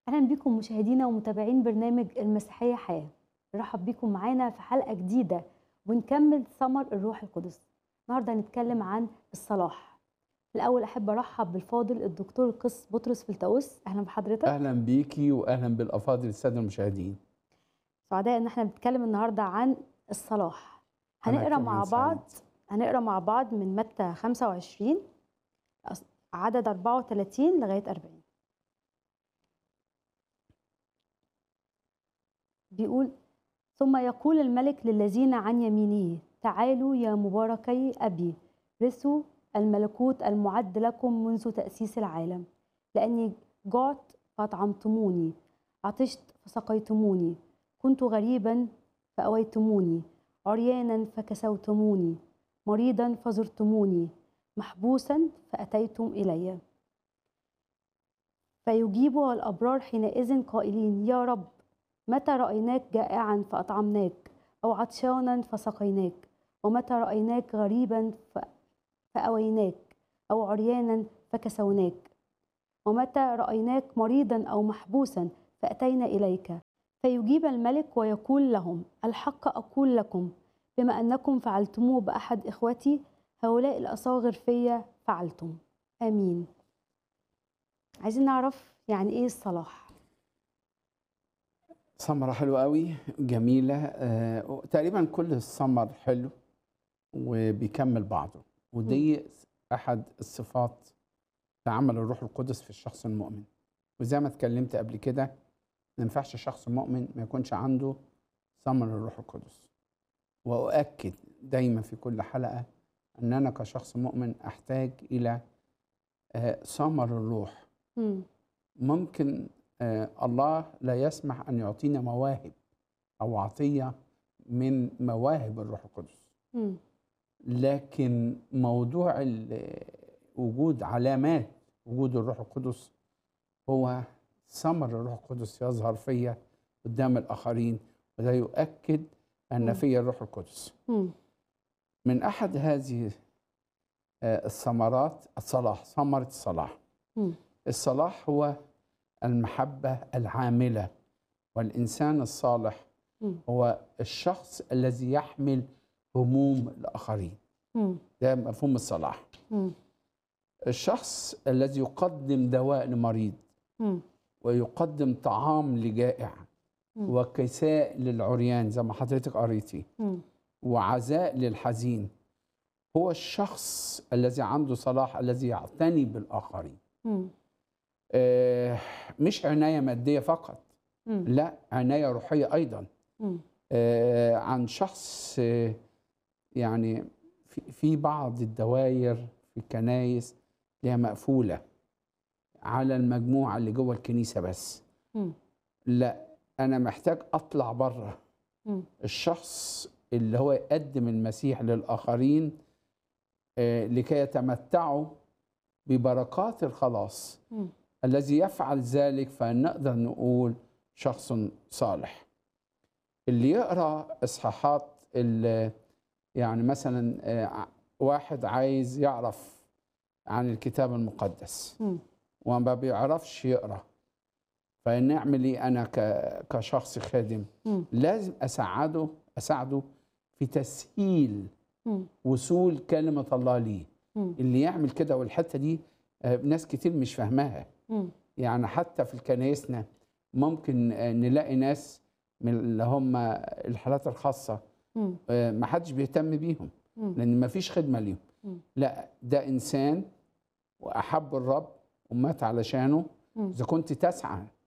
أهلا بكم مشاهدينا ومتابعين برنامج المسيحية حياة نرحب بكم معانا في حلقة جديدة ونكمل ثمر الروح القدس النهاردة هنتكلم عن الصلاح الأول أحب أرحب بالفاضل الدكتور قس بطرس فلتاوس أهلا بحضرتك اهلا بيكي واهلا بالافاضل الساده المشاهدين سعداء إن احنا بنتكلم النهاردة عن الصلاح أنا هنقرا كمان مع سعيد. بعض هنقرا مع بعض من متى 25 أص- عدد 34 لغاية 40 بيقول ثم يقول الملك للذين عن يمينه تعالوا يا مباركي أبي رثوا الملكوت المعد لكم منذ تأسيس العالم لأني جعت فأطعمتموني عطشت فسقيتموني كنت غريبا فأويتموني عريانا فكسوتموني مريضا فزرتموني محبوسا فأتيتم إلي فيجيبها الأبرار حينئذ قائلين يا رب متى رأيناك جائعا فأطعمناك أو عطشانا فسقيناك ومتى رأيناك غريبا ف- فأويناك أو عريانا فكسوناك ومتى رأيناك مريضا أو محبوسا فأتينا إليك فيجيب الملك ويقول لهم الحق أقول لكم بما أنكم فعلتموه بأحد إخوتي هؤلاء الأصاغر فيا فعلتم آمين عايزين نعرف يعني إيه الصلاح ثمره حلوه قوي جميله آه تقريبا كل الثمر حلو وبيكمل بعضه ودي احد الصفات لعمل الروح القدس في الشخص المؤمن وزي ما اتكلمت قبل كده ما ينفعش شخص مؤمن ما يكونش عنده ثمر الروح القدس واؤكد دايما في كل حلقه ان انا كشخص مؤمن احتاج الى آه، ثمر الروح مم. ممكن آه، الله لا يسمح ان يعطينا مواهب او عطيه من مواهب الروح القدس مم. لكن موضوع ال- وجود علامات وجود الروح القدس هو ثمر الروح القدس يظهر فيا قدام الاخرين وده يؤكد ان مم. في الروح القدس مم. من احد هذه آه، الثمرات الصلاح ثمره الصلاح مم. الصلاح هو المحبة العاملة والإنسان الصالح مم. هو الشخص الذي يحمل هموم الآخرين مم. ده مفهوم الصلاح مم. الشخص الذي يقدم دواء لمريض مم. ويقدم طعام لجائع مم. وكساء للعريان زي ما حضرتك قريتي مم. وعزاء للحزين هو الشخص الذي عنده صلاح الذي يعتني بالآخرين مم. آه، مش عناية مادية فقط مم. لا عناية روحية أيضا مم. آه، عن شخص آه، يعني في في بعض الدوائر في الكنايس ليها مقفولة على المجموعة اللي جوه الكنيسة بس مم. لا أنا محتاج أطلع بره مم. الشخص اللي هو يقدم المسيح للآخرين آه، لكي يتمتعوا ببركات الخلاص مم. الذي يفعل ذلك فنقدر نقول شخص صالح اللي يقرا اصحاحات ال- يعني مثلا آه، واحد عايز يعرف عن الكتاب المقدس مم. وما بيعرفش يقرا فنعمل ايه انا ك- كشخص خادم مم. لازم اساعده اساعده في تسهيل مم. وصول كلمه الله ليه مم. اللي يعمل كده والحته دي آه، ناس كتير مش فاهماها مم. يعني حتى في الكنايسنا ممكن آه، نلاقي ناس من اللي هم الحالات الخاصة مم. آه، ما حدش بيهتم بيهم مم. لأن ما فيش خدمة ليهم مم. لا ده إنسان وأحب الرب ومات علشانه مم. إذا كنت تسعى